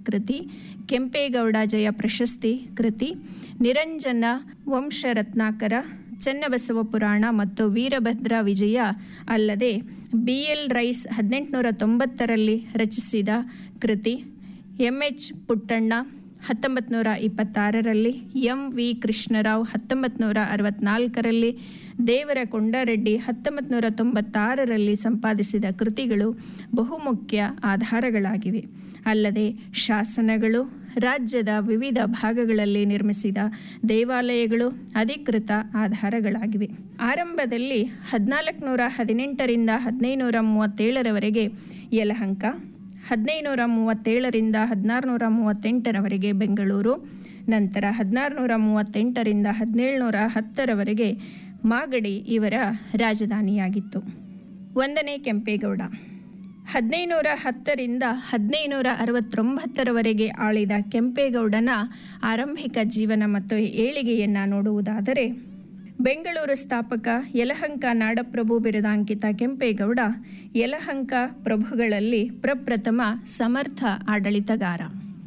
ಕೃತಿ ಕೆಂಪೇಗೌಡ ಜಯ ಪ್ರಶಸ್ತಿ ಕೃತಿ ನಿರಂಜನ ವಂಶರತ್ನಾಕರ ಚೆನ್ನಬಸವ ಪುರಾಣ ಮತ್ತು ವೀರಭದ್ರ ವಿಜಯ ಅಲ್ಲದೆ ಬಿ ಎಲ್ ರೈಸ್ ಹದಿನೆಂಟುನೂರ ತೊಂಬತ್ತರಲ್ಲಿ ರಚಿಸಿದ ಕೃತಿ ಎಂ ಎಚ್ ಪುಟ್ಟಣ್ಣ ಹತ್ತೊಂಬತ್ತು ನೂರ ಇಪ್ಪತ್ತಾರರಲ್ಲಿ ಎಂ ವಿ ಕೃಷ್ಣರಾವ್ ಹತ್ತೊಂಬತ್ತು ನೂರ ಅರವತ್ನಾಲ್ಕರಲ್ಲಿ ದೇವರ ಕೊಂಡರೆಡ್ಡಿ ಹತ್ತೊಂಬತ್ತು ನೂರ ತೊಂಬತ್ತಾರರಲ್ಲಿ ಸಂಪಾದಿಸಿದ ಕೃತಿಗಳು ಬಹುಮುಖ್ಯ ಆಧಾರಗಳಾಗಿವೆ ಅಲ್ಲದೆ ಶಾಸನಗಳು ರಾಜ್ಯದ ವಿವಿಧ ಭಾಗಗಳಲ್ಲಿ ನಿರ್ಮಿಸಿದ ದೇವಾಲಯಗಳು ಅಧಿಕೃತ ಆಧಾರಗಳಾಗಿವೆ ಆರಂಭದಲ್ಲಿ ಹದಿನಾಲ್ಕು ನೂರ ಹದಿನೆಂಟರಿಂದ ಹದಿನೈದುನೂರ ಮೂವತ್ತೇಳರವರೆಗೆ ಯಲಹಂಕ ಹದಿನೈದುನೂರ ಮೂವತ್ತೇಳರಿಂದ ಹದಿನಾರುನೂರ ಮೂವತ್ತೆಂಟರವರೆಗೆ ಬೆಂಗಳೂರು ನಂತರ ಹದಿನಾರುನೂರ ಮೂವತ್ತೆಂಟರಿಂದ ಹದಿನೇಳುನೂರ ಹತ್ತರವರೆಗೆ ಮಾಗಡಿ ಇವರ ರಾಜಧಾನಿಯಾಗಿತ್ತು ಒಂದನೇ ಕೆಂಪೇಗೌಡ ಹದಿನೈದುನೂರ ಹತ್ತರಿಂದ ಹದಿನೈದುನೂರ ಅರವತ್ತೊಂಬತ್ತರವರೆಗೆ ಆಳಿದ ಕೆಂಪೇಗೌಡನ ಆರಂಭಿಕ ಜೀವನ ಮತ್ತು ಏಳಿಗೆಯನ್ನು ನೋಡುವುದಾದರೆ ಬೆಂಗಳೂರು ಸ್ಥಾಪಕ ಯಲಹಂಕ ನಾಡಪ್ರಭು ಬಿರುದಾಂಕಿತ ಕೆಂಪೇಗೌಡ ಯಲಹಂಕ ಪ್ರಭುಗಳಲ್ಲಿ ಪ್ರಪ್ರಥಮ ಸಮರ್ಥ ಆಡಳಿತಗಾರ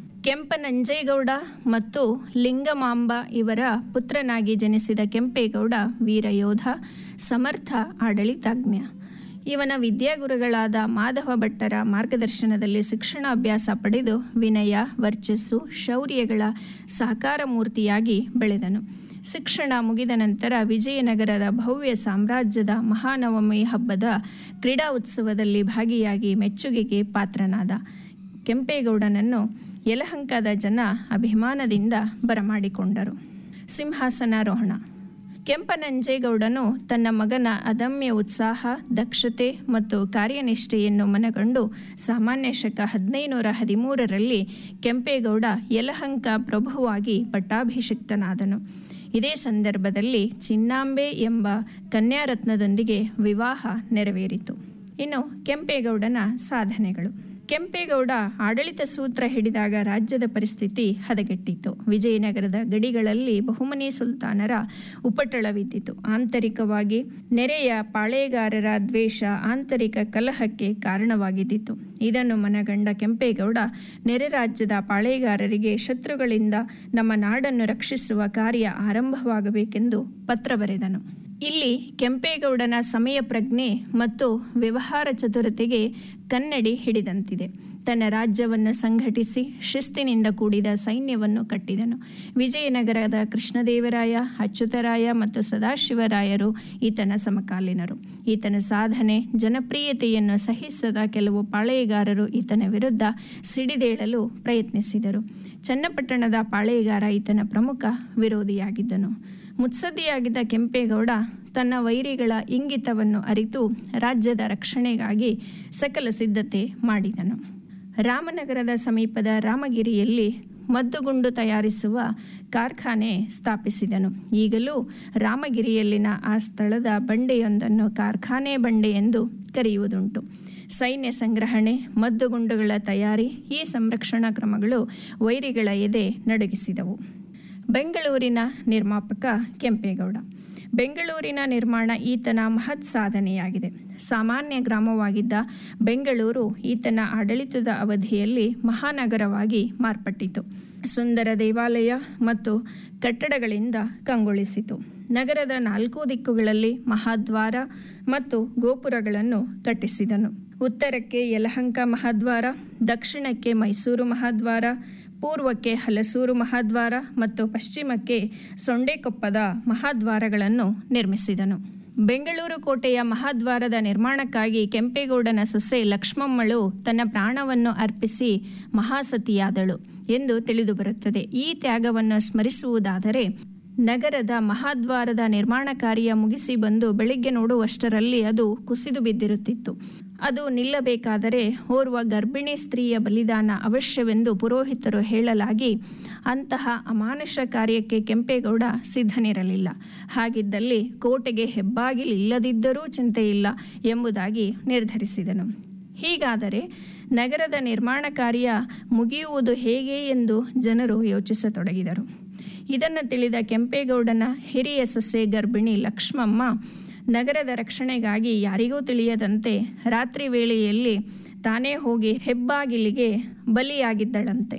ಕೆಂಪನಂಜೇಗೌಡ ಮತ್ತು ಲಿಂಗಮಾಂಬ ಇವರ ಪುತ್ರನಾಗಿ ಜನಿಸಿದ ಕೆಂಪೇಗೌಡ ವೀರಯೋಧ ಸಮರ್ಥ ಆಡಳಿತಜ್ಞ ಇವನ ವಿದ್ಯಾಗುರುಗಳಾದ ಮಾಧವ ಭಟ್ಟರ ಮಾರ್ಗದರ್ಶನದಲ್ಲಿ ಶಿಕ್ಷಣಾಭ್ಯಾಸ ಪಡೆದು ವಿನಯ ವರ್ಚಸ್ಸು ಶೌರ್ಯಗಳ ಸಾಕಾರ ಮೂರ್ತಿಯಾಗಿ ಬೆಳೆದನು ಶಿಕ್ಷಣ ಮುಗಿದ ನಂತರ ವಿಜಯನಗರದ ಭವ್ಯ ಸಾಮ್ರಾಜ್ಯದ ಮಹಾನವಮಿ ಹಬ್ಬದ ಕ್ರೀಡಾ ಉತ್ಸವದಲ್ಲಿ ಭಾಗಿಯಾಗಿ ಮೆಚ್ಚುಗೆಗೆ ಪಾತ್ರನಾದ ಕೆಂಪೇಗೌಡನನ್ನು ಯಲಹಂಕದ ಜನ ಅಭಿಮಾನದಿಂದ ಬರಮಾಡಿಕೊಂಡರು ಸಿಂಹಾಸನಾರೋಹಣ ಕೆಂಪನಂಜೇಗೌಡನು ತನ್ನ ಮಗನ ಅದಮ್ಯ ಉತ್ಸಾಹ ದಕ್ಷತೆ ಮತ್ತು ಕಾರ್ಯನಿಷ್ಠೆಯನ್ನು ಮನಗಂಡು ಸಾಮಾನ್ಯ ಶಕ ಹದಿನೈನೂರ ಹದಿಮೂರರಲ್ಲಿ ಕೆಂಪೇಗೌಡ ಯಲಹಂಕ ಪ್ರಭುವಾಗಿ ಪಟ್ಟಾಭಿಷಿಕ್ತನಾದನು ಇದೇ ಸಂದರ್ಭದಲ್ಲಿ ಚಿನ್ನಾಂಬೆ ಎಂಬ ಕನ್ಯಾರತ್ನದೊಂದಿಗೆ ವಿವಾಹ ನೆರವೇರಿತು ಇನ್ನು ಕೆಂಪೇಗೌಡನ ಸಾಧನೆಗಳು ಕೆಂಪೇಗೌಡ ಆಡಳಿತ ಸೂತ್ರ ಹಿಡಿದಾಗ ರಾಜ್ಯದ ಪರಿಸ್ಥಿತಿ ಹದಗೆಟ್ಟಿತ್ತು ವಿಜಯನಗರದ ಗಡಿಗಳಲ್ಲಿ ಬಹುಮನಿ ಸುಲ್ತಾನರ ಉಪಟಳವಿದ್ದಿತು ಆಂತರಿಕವಾಗಿ ನೆರೆಯ ಪಾಳೆಗಾರರ ದ್ವೇಷ ಆಂತರಿಕ ಕಲಹಕ್ಕೆ ಕಾರಣವಾಗಿದ್ದಿತು ಇದನ್ನು ಮನಗಂಡ ಕೆಂಪೇಗೌಡ ನೆರೆ ರಾಜ್ಯದ ಪಾಳೆಗಾರರಿಗೆ ಶತ್ರುಗಳಿಂದ ನಮ್ಮ ನಾಡನ್ನು ರಕ್ಷಿಸುವ ಕಾರ್ಯ ಆರಂಭವಾಗಬೇಕೆಂದು ಪತ್ರ ಬರೆದನು ಇಲ್ಲಿ ಕೆಂಪೇಗೌಡನ ಸಮಯ ಪ್ರಜ್ಞೆ ಮತ್ತು ವ್ಯವಹಾರ ಚತುರತೆಗೆ ಕನ್ನಡಿ ಹಿಡಿದಂತಿದೆ ತನ್ನ ರಾಜ್ಯವನ್ನು ಸಂಘಟಿಸಿ ಶಿಸ್ತಿನಿಂದ ಕೂಡಿದ ಸೈನ್ಯವನ್ನು ಕಟ್ಟಿದನು ವಿಜಯನಗರದ ಕೃಷ್ಣದೇವರಾಯ ಅಚ್ಯುತರಾಯ ಮತ್ತು ಸದಾಶಿವರಾಯರು ಈತನ ಸಮಕಾಲೀನರು ಈತನ ಸಾಧನೆ ಜನಪ್ರಿಯತೆಯನ್ನು ಸಹಿಸದ ಕೆಲವು ಪಾಳೆಯಗಾರರು ಈತನ ವಿರುದ್ಧ ಸಿಡಿದೇಳಲು ಪ್ರಯತ್ನಿಸಿದರು ಚನ್ನಪಟ್ಟಣದ ಪಾಳೆಯಗಾರ ಈತನ ಪ್ರಮುಖ ವಿರೋಧಿಯಾಗಿದ್ದನು ಮುತ್ಸದ್ದಿಯಾಗಿದ್ದ ಕೆಂಪೇಗೌಡ ತನ್ನ ವೈರಿಗಳ ಇಂಗಿತವನ್ನು ಅರಿತು ರಾಜ್ಯದ ರಕ್ಷಣೆಗಾಗಿ ಸಕಲ ಸಿದ್ಧತೆ ಮಾಡಿದನು ರಾಮನಗರದ ಸಮೀಪದ ರಾಮಗಿರಿಯಲ್ಲಿ ಮದ್ದುಗುಂಡು ತಯಾರಿಸುವ ಕಾರ್ಖಾನೆ ಸ್ಥಾಪಿಸಿದನು ಈಗಲೂ ರಾಮಗಿರಿಯಲ್ಲಿನ ಆ ಸ್ಥಳದ ಬಂಡೆಯೊಂದನ್ನು ಕಾರ್ಖಾನೆ ಬಂಡೆ ಎಂದು ಕರೆಯುವುದುಂಟು ಸೈನ್ಯ ಸಂಗ್ರಹಣೆ ಮದ್ದುಗುಂಡುಗಳ ತಯಾರಿ ಈ ಸಂರಕ್ಷಣಾ ಕ್ರಮಗಳು ವೈರಿಗಳ ಎದೆ ನಡುಗಿಸಿದವು ಬೆಂಗಳೂರಿನ ನಿರ್ಮಾಪಕ ಕೆಂಪೇಗೌಡ ಬೆಂಗಳೂರಿನ ನಿರ್ಮಾಣ ಈತನ ಮಹತ್ ಸಾಧನೆಯಾಗಿದೆ ಸಾಮಾನ್ಯ ಗ್ರಾಮವಾಗಿದ್ದ ಬೆಂಗಳೂರು ಈತನ ಆಡಳಿತದ ಅವಧಿಯಲ್ಲಿ ಮಹಾನಗರವಾಗಿ ಮಾರ್ಪಟ್ಟಿತು ಸುಂದರ ದೇವಾಲಯ ಮತ್ತು ಕಟ್ಟಡಗಳಿಂದ ಕಂಗೊಳಿಸಿತು ನಗರದ ನಾಲ್ಕು ದಿಕ್ಕುಗಳಲ್ಲಿ ಮಹಾದ್ವಾರ ಮತ್ತು ಗೋಪುರಗಳನ್ನು ಕಟ್ಟಿಸಿದನು ಉತ್ತರಕ್ಕೆ ಯಲಹಂಕ ಮಹಾದ್ವಾರ ದಕ್ಷಿಣಕ್ಕೆ ಮೈಸೂರು ಮಹಾದ್ವಾರ ಪೂರ್ವಕ್ಕೆ ಹಲಸೂರು ಮಹಾದ್ವಾರ ಮತ್ತು ಪಶ್ಚಿಮಕ್ಕೆ ಸೊಂಡೆಕೊಪ್ಪದ ಮಹಾದ್ವಾರಗಳನ್ನು ನಿರ್ಮಿಸಿದನು ಬೆಂಗಳೂರು ಕೋಟೆಯ ಮಹಾದ್ವಾರದ ನಿರ್ಮಾಣಕ್ಕಾಗಿ ಕೆಂಪೇಗೌಡನ ಸೊಸೆ ಲಕ್ಷ್ಮಮ್ಮಳು ತನ್ನ ಪ್ರಾಣವನ್ನು ಅರ್ಪಿಸಿ ಮಹಾಸತಿಯಾದಳು ಎಂದು ತಿಳಿದುಬರುತ್ತದೆ ಈ ತ್ಯಾಗವನ್ನು ಸ್ಮರಿಸುವುದಾದರೆ ನಗರದ ಮಹಾದ್ವಾರದ ನಿರ್ಮಾಣ ಕಾರ್ಯ ಮುಗಿಸಿ ಬಂದು ಬೆಳಿಗ್ಗೆ ನೋಡುವಷ್ಟರಲ್ಲಿ ಅದು ಕುಸಿದು ಬಿದ್ದಿರುತ್ತಿತ್ತು ಅದು ನಿಲ್ಲಬೇಕಾದರೆ ಓರ್ವ ಗರ್ಭಿಣಿ ಸ್ತ್ರೀಯ ಬಲಿದಾನ ಅವಶ್ಯವೆಂದು ಪುರೋಹಿತರು ಹೇಳಲಾಗಿ ಅಂತಹ ಅಮಾನುಷ ಕಾರ್ಯಕ್ಕೆ ಕೆಂಪೇಗೌಡ ಸಿದ್ಧನಿರಲಿಲ್ಲ ಹಾಗಿದ್ದಲ್ಲಿ ಕೋಟೆಗೆ ಹೆಬ್ಬಾಗಿಲಿಲ್ಲದಿದ್ದರೂ ಚಿಂತೆಯಿಲ್ಲ ಎಂಬುದಾಗಿ ನಿರ್ಧರಿಸಿದನು ಹೀಗಾದರೆ ನಗರದ ನಿರ್ಮಾಣ ಕಾರ್ಯ ಮುಗಿಯುವುದು ಹೇಗೆ ಎಂದು ಜನರು ಯೋಚಿಸತೊಡಗಿದರು ಇದನ್ನು ತಿಳಿದ ಕೆಂಪೇಗೌಡನ ಹಿರಿಯ ಸೊಸೆ ಗರ್ಭಿಣಿ ಲಕ್ಷ್ಮಮ್ಮ ನಗರದ ರಕ್ಷಣೆಗಾಗಿ ಯಾರಿಗೂ ತಿಳಿಯದಂತೆ ರಾತ್ರಿ ವೇಳೆಯಲ್ಲಿ ತಾನೇ ಹೋಗಿ ಹೆಬ್ಬಾಗಿಲಿಗೆ ಬಲಿಯಾಗಿದ್ದಳಂತೆ